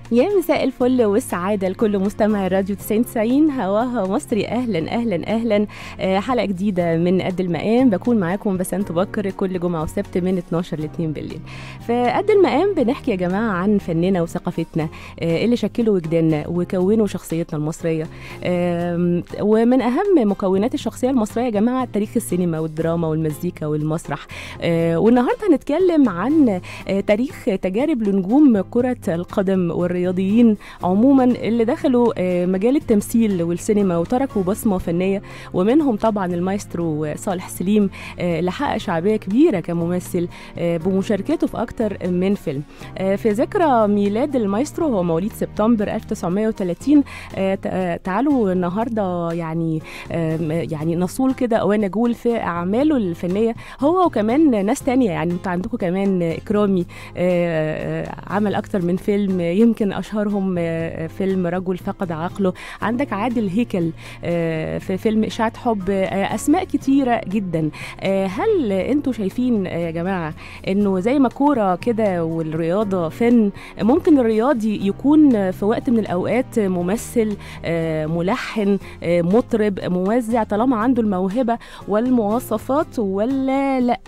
يا مساء الفل والسعادة لكل مستمع راديو 90 هواها مصري أهلا أهلا أهلا آه، حلقة جديدة من قد المقام بكون معاكم بسنت بكر كل جمعة وسبت من 12 ل 2 بالليل في قد المقام بنحكي يا جماعة عن فننا وثقافتنا آه، اللي شكلوا وجداننا وكونوا شخصيتنا المصرية آم، ومن أهم مكونات الشخصية المصرية يا جماعة تاريخ السينما والدراما والمزيكا والمسرح آه، والنهاردة هنتكلم عن آه، تاريخ تجارب لنجوم كرة القدم والرياضيين عموما اللي دخلوا آه، مجال التمثيل والسينما وتركوا بصمة فنية ومنهم طبعا المايسترو صالح سليم آه، اللي حقق شعبية كبيرة كممثل آه، بمشاركته في أكتر من فيلم آه، في ذكرى ميلاد المايسترو هو مواليد سبتمبر 1930 آه، ت- آه، تعالوا النهارده يعني آم، يعني نصول كده ونجول في أعماله الفنية هو وكمان ناس تانية يعني انتوا عندكم كمان إكرامي آه، آه، عمل أكتر من فيلم يمكن أشهرهم آه، فيلم رجل فقد عقله عندك عادل هيكل آه، في فيلم إشاعة حب آه، أسماء كتيرة جدا آه، هل أنتوا شايفين آه، يا جماعة إنه زي ما كورة كده والرياضة فن ممكن الرياضي يكون في وقت من الأوقات ممثل آه، ملحن آه، مطرب موزع طالما عنده الموهبة والمواصفات ولا لأ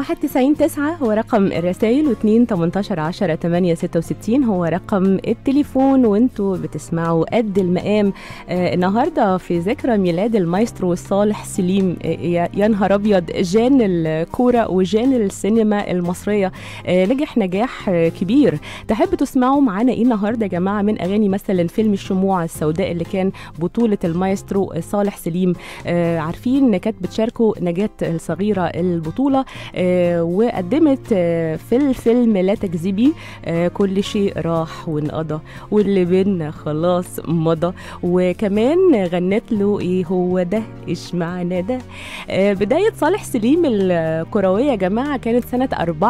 91 9 هو رقم الرسائل و2 18 10 8 66 هو رقم التليفون وانتوا بتسمعوا قد المقام آه النهارده في ذكرى ميلاد المايسترو الصالح سليم آه يا يا نهار ابيض جان الكوره وجان السينما المصريه آه نجح نجاح آه كبير تحب تسمعوا معانا ايه النهارده يا جماعه من اغاني مثلا فيلم الشموع السوداء اللي كان بطوله المايسترو صالح سليم آه عارفين كانت بتشاركوا نجاة الصغيره البطوله آه وقدمت آه في الفيلم لا تكذبي آه كل شيء راح وانقضى واللي بينا خلاص مضى وكمان غنت له ايه هو ده ايش معنى ده آه بداية صالح سليم الكروية يا جماعة كانت سنة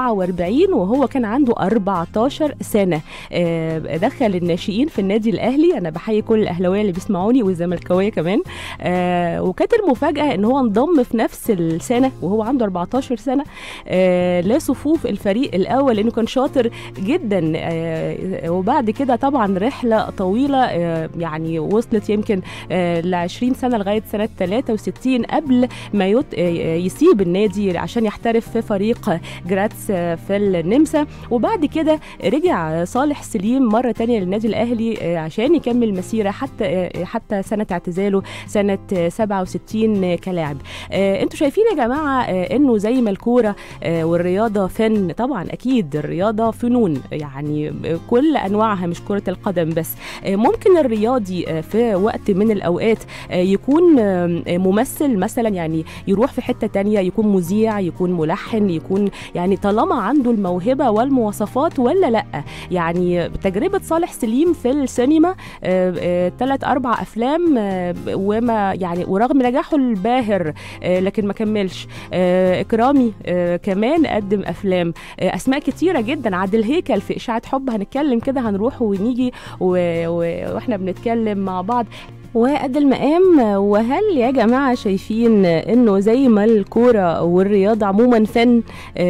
44 وهو كان عنده 14 سنة آه دخل الناشئين في النادي الأهلي أنا بحيي كل الأهلاوية اللي بيسمعوني والزملكاوية كمان آه وكانت المفاجأة إن هو انضم في نفس السنة وهو عنده 14 سنة آه لصفوف الفريق الأول لأنه كان شاطر جدا آه وبعد كده طبعا رحلة طويلة آه يعني وصلت يمكن آه ل 20 سنة لغاية سنة 63 قبل ما يت... آه يسيب النادي عشان يحترف في فريق جراتس آه في النمسا وبعد كده رجع صالح سليم مرة تانية للنادي الأهلي آه عشان يكمل مسيرة حتى آه حتى سنة اعتزاله سنة آه 67 كلاعب آه انتوا شايفين يا جماعة آه انه زي ما الكورة آه والرياضة فن طبعا أكيد الرياضة فنون يعني كل أنواعها مش كرة القدم بس آه ممكن الرياضي آه في وقت من الأوقات آه يكون آه ممثل مثلا يعني يروح في حتة تانية يكون مذيع يكون ملحن يكون يعني طالما عنده الموهبة والمواصفات ولا لأ يعني تجربة صالح سليم في السينما ثلاث أربع أفلام آه وما يعني ورغم نجاحه الباهر آه لكن ما كملش آه إكرامي آه كمان قدم أفلام آه أسماء كتيرة جدا عادل هيكل في إشاعة حب هنتكلم كده هنروح ونيجي و... و... واحنا بنتكلم مع بعض وقد المقام وهل يا جماعة شايفين انه زي ما الكورة والرياضة عموما فن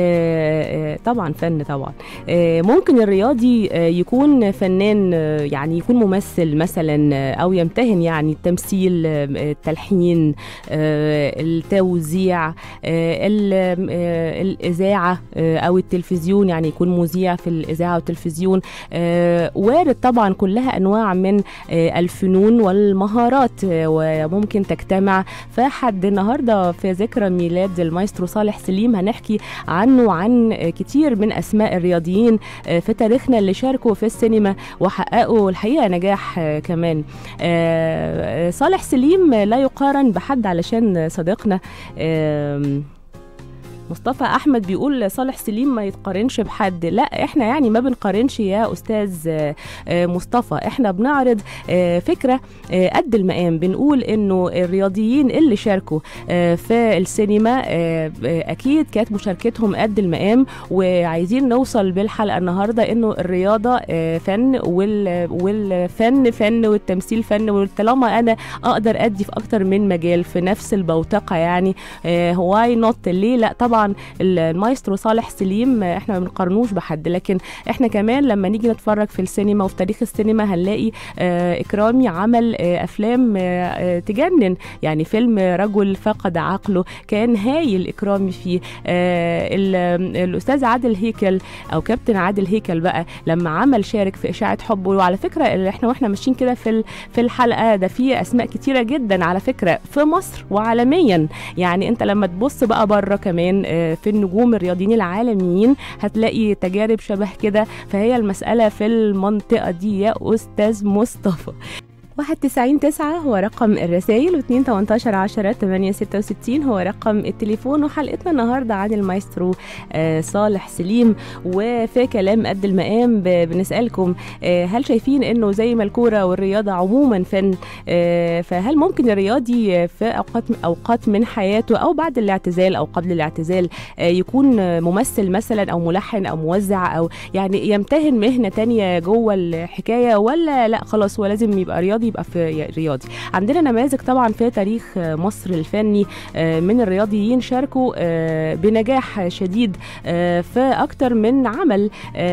آه طبعا فن طبعا آه ممكن الرياضي آه يكون فنان يعني يكون ممثل مثلا او يمتهن يعني التمثيل التلحين التوزيع الاذاعة او التلفزيون يعني يكون مذيع في الاذاعة والتلفزيون وارد طبعا كلها انواع من الفنون والمهارات مهارات وممكن تجتمع فحد النهارده في ذكرى ميلاد المايسترو صالح سليم هنحكي عنه وعن كتير من اسماء الرياضيين في تاريخنا اللي شاركوا في السينما وحققوا الحقيقه نجاح كمان صالح سليم لا يقارن بحد علشان صديقنا مصطفى احمد بيقول صالح سليم ما يتقارنش بحد لا احنا يعني ما بنقارنش يا استاذ مصطفى احنا بنعرض فكره قد المقام بنقول انه الرياضيين اللي شاركوا في السينما اكيد كانت مشاركتهم قد المقام وعايزين نوصل بالحلقه النهارده انه الرياضه فن والفن فن والتمثيل فن وطالما انا اقدر ادي في اكتر من مجال في نفس البوتقه يعني واي نوت ليه لا طبعا طبعا المايسترو صالح سليم احنا ما بنقارنوش بحد لكن احنا كمان لما نيجي نتفرج في السينما وفي تاريخ السينما هنلاقي اكرامي عمل افلام تجنن يعني فيلم رجل فقد عقله كان هايل اكرامي فيه الاستاذ عادل هيكل او كابتن عادل هيكل بقى لما عمل شارك في اشاعه حب وعلى فكره اللي احنا واحنا ماشيين كده في في الحلقه ده في اسماء كتيره جدا على فكره في مصر وعالميا يعني انت لما تبص بقى بره كمان في النجوم الرياضيين العالميين هتلاقي تجارب شبه كده فهي المساله في المنطقه دي يا استاذ مصطفى واحد تسعين تسعة هو رقم الرسائل واتنين تمنتاشر عشرة تمانية ستة وستين هو رقم التليفون وحلقتنا النهاردة عن المايسترو آه صالح سليم وفي كلام قد المقام بنسألكم آه هل شايفين انه زي ما الكورة والرياضة عموما فن آه فهل ممكن الرياضي في اوقات اوقات من حياته او بعد الاعتزال او قبل الاعتزال يكون ممثل مثلا او ملحن او موزع او يعني يمتهن مهنة تانية جوه الحكاية ولا لا خلاص هو لازم يبقى رياضي يبقى في رياضي عندنا نماذج طبعا في تاريخ مصر الفني من الرياضيين شاركوا بنجاح شديد في أكتر من عمل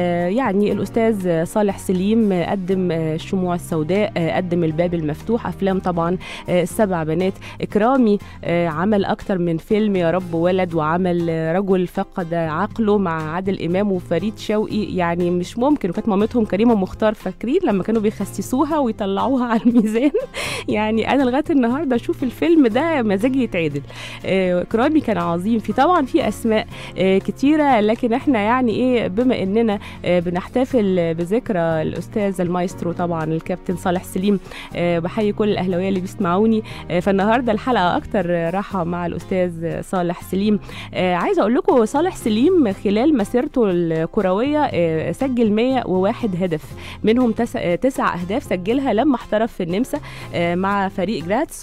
يعني الأستاذ صالح سليم قدم الشموع السوداء قدم الباب المفتوح أفلام طبعا السبع بنات إكرامي عمل أكتر من فيلم يا رب ولد وعمل رجل فقد عقله مع عادل إمام وفريد شوقي يعني مش ممكن وكانت مامتهم كريمة مختار فاكرين لما كانوا بيخسسوها ويطلعوها على الميزان يعني انا لغايه النهارده اشوف الفيلم ده مزاجي يتعدل آه كرامي كان عظيم في طبعا في اسماء آه كتيره لكن احنا يعني ايه بما اننا آه بنحتفل بذكرى الاستاذ المايسترو طبعا الكابتن صالح سليم آه بحيي كل الاهلاويه اللي بيسمعوني آه فالنهارده الحلقه اكتر راحه مع الاستاذ صالح سليم آه عايزه اقول لكم صالح سليم خلال مسيرته الكرويه آه سجل 101 هدف منهم تسع, تسع اهداف سجلها لما احترف في النمسا مع فريق جراتس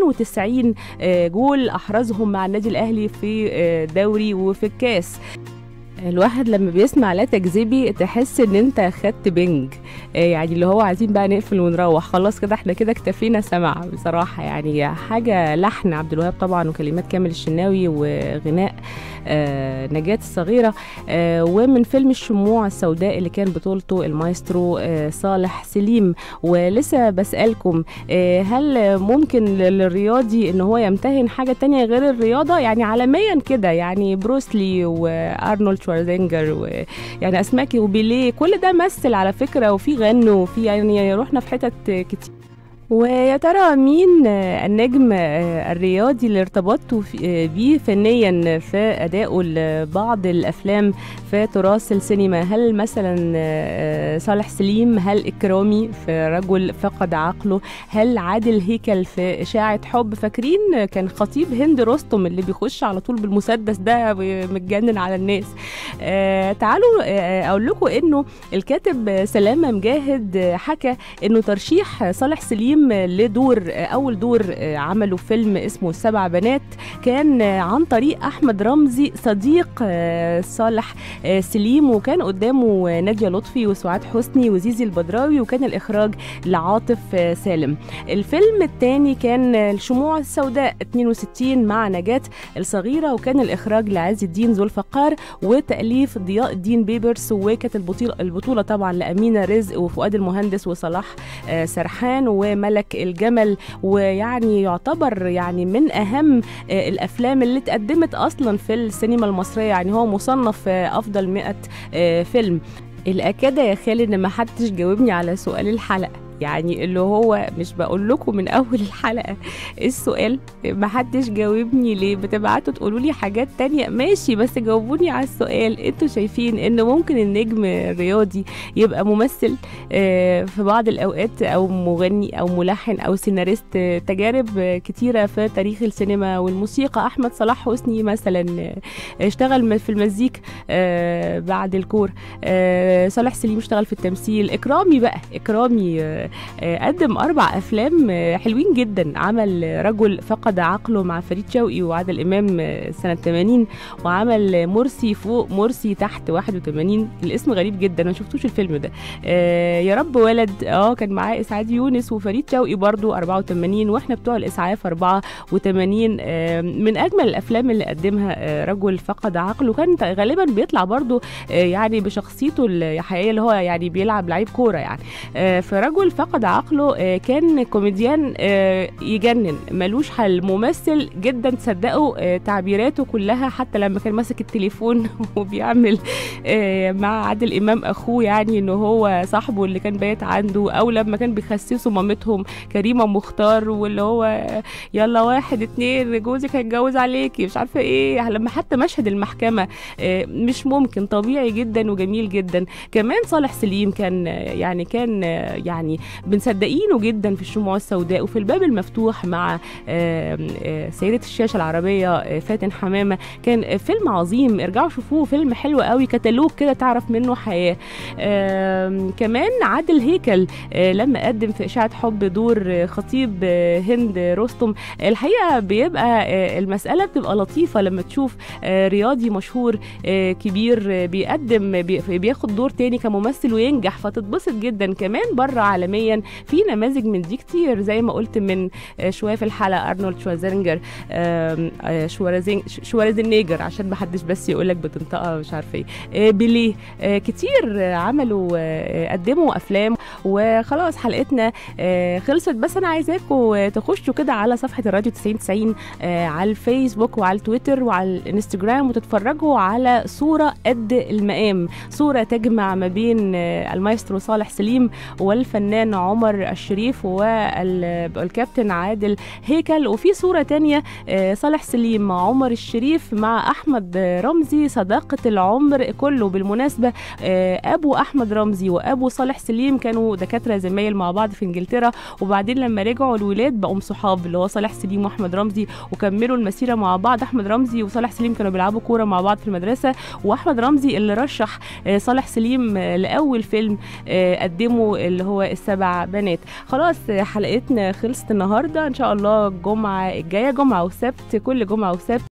و92 جول احرزهم مع النادي الاهلي في دوري وفي الكاس الواحد لما بيسمع لا تكذبي تحس ان انت خدت بنج يعني اللي هو عايزين بقى نقفل ونروح خلاص كده احنا كده اكتفينا سمع بصراحه يعني حاجه لحن عبد الوهاب طبعا وكلمات كامل الشناوي وغناء آه نجاة الصغيرة آه ومن فيلم الشموع السوداء اللي كان بطولته المايسترو آه صالح سليم ولسه بسألكم آه هل ممكن للرياضي ان هو يمتهن حاجة تانية غير الرياضة يعني عالميا كده يعني بروسلي وارنولد شوارزنجر ويعني اسماء وبيليه كل ده مثل على فكرة وفي غنوا وفي يعني رحنا في حتت كتير ويا ترى مين النجم الرياضي اللي ارتبطتوا بيه فنيا في ادائه لبعض الافلام في تراث السينما هل مثلا صالح سليم هل اكرامي في رجل فقد عقله هل عادل هيكل في اشاعه حب فاكرين كان خطيب هند رستم اللي بيخش على طول بالمسدس ده متجنن على الناس تعالوا اقول لكم انه الكاتب سلامه مجاهد حكى انه ترشيح صالح سليم لدور اول دور عمله فيلم اسمه السبع بنات كان عن طريق احمد رمزي صديق صالح سليم وكان قدامه ناديه لطفي وسعاد حسني وزيزي البدراوي وكان الاخراج لعاطف سالم الفيلم الثاني كان الشموع السوداء 62 مع نجاة الصغيره وكان الاخراج لعز الدين ذو الفقار وتاليف ضياء الدين بيبرس وكانت البطوله البطوله طبعا لامينه رزق وفؤاد المهندس وصلاح سرحان وملك ملك الجمل ويعني يعتبر يعني من اهم الافلام اللي اتقدمت اصلا في السينما المصريه يعني هو مصنف افضل 100 فيلم الاكاد يا خالد ان ما حدش جاوبني على سؤال الحلقه يعني اللي هو مش بقول لكم من اول الحلقه السؤال ما حدش جاوبني ليه بتبعتوا تقولوا لي حاجات تانية ماشي بس جاوبوني على السؤال انتوا شايفين ان ممكن النجم الرياضي يبقى ممثل في بعض الاوقات او مغني او ملحن او سيناريست تجارب كتيره في تاريخ السينما والموسيقى احمد صلاح حسني مثلا اشتغل في المزيك بعد الكور صالح سليم اشتغل في التمثيل اكرامي بقى اكرامي آه، قدم اربع افلام آه، حلوين جدا عمل آه، رجل فقد عقله مع فريد شوقي وعادل امام آه، سنه 80 وعمل آه، مرسي فوق مرسي تحت 81 الاسم غريب جدا ما شفتوش الفيلم ده آه، يا رب ولد اه كان معاه اسعاد يونس وفريد شوقي برضو 84 واحنا بتوع الاسعاف 84 آه، من اجمل الافلام اللي قدمها آه، رجل فقد عقله كان غالبا بيطلع برضو آه، يعني بشخصيته الحقيقيه اللي هو يعني بيلعب لعيب كوره يعني آه، فرجل فقد عقله آه، كان كوميديان آه، يجنن ملوش حل ممثل جدا تصدقوا آه، تعبيراته كلها حتى لما كان ماسك التليفون وبيعمل آه، مع عادل امام اخوه يعني ان هو صاحبه اللي كان بايت عنده او لما كان بيخسسوا مامتهم كريمه مختار واللي هو يلا واحد اتنين جوزك هيتجوز عليكي مش عارفه ايه لما حتى مشهد المحكمه آه، مش ممكن طبيعي جدا وجميل جدا كمان صالح سليم كان آه، يعني كان آه، يعني بنصدقينه جدا في الشموع السوداء وفي الباب المفتوح مع آه، آه، سيدة الشاشة العربية آه، فاتن حمامة كان آه، فيلم عظيم ارجعوا شوفوه فيلم حلو قوي كتالوج كده تعرف منه حياة آم، كمان عادل هيكل آه، لما قدم في إشاعة حب دور آه، خطيب آه، هند رستم الحقيقة بيبقى آه، المسألة بتبقى لطيفة لما تشوف آه، رياضي مشهور آه، كبير آه، بيقدم بي- بياخد دور تاني كممثل وينجح فتتبسط جدا كمان بره عالميا في نماذج من دي كتير زي ما قلت من آه، شويه في الحلقه ارنولد شوازينجر آم، آه، شوارزين شوارزنيجر عشان ما حدش بس يقول لك بتنطقها مش عارفه ايه آه، بيليه آه، كتير آه، عملوا آه، قدموا افلام وخلاص حلقتنا آه، خلصت بس انا عايزاكم تخشوا كده على صفحه الراديو 90 90 آه، على الفيسبوك وعلى التويتر وعلى الانستجرام وتتفرجوا على صوره قد المقام صوره تجمع ما بين آه، المايسترو صالح سليم والفنان عمر الشريف والكابتن عادل هيكل وفي صورة تانية آه، صالح سليم مع عمر الشريف مع أحمد رمزي صداقة العمر كله بالمناسبة آه، أبو أحمد رمزي وأبو صالح سليم كانوا دكاترة زمايل مع بعض في إنجلترا وبعدين لما رجعوا الولاد بقوا صحاب اللي هو صالح سليم وأحمد رمزي وكملوا المسيرة مع بعض أحمد رمزي وصالح سليم كانوا بيلعبوا كورة مع بعض في المدرسة وأحمد رمزي اللي رشح آه، صالح سليم آه، لأول فيلم آه، قدمه اللي هو السبع بنات خلاص آه، حلقتنا خلصت النهارده ان شاء الله الجمعه الجايه جمعه وسبت كل جمعه وسبت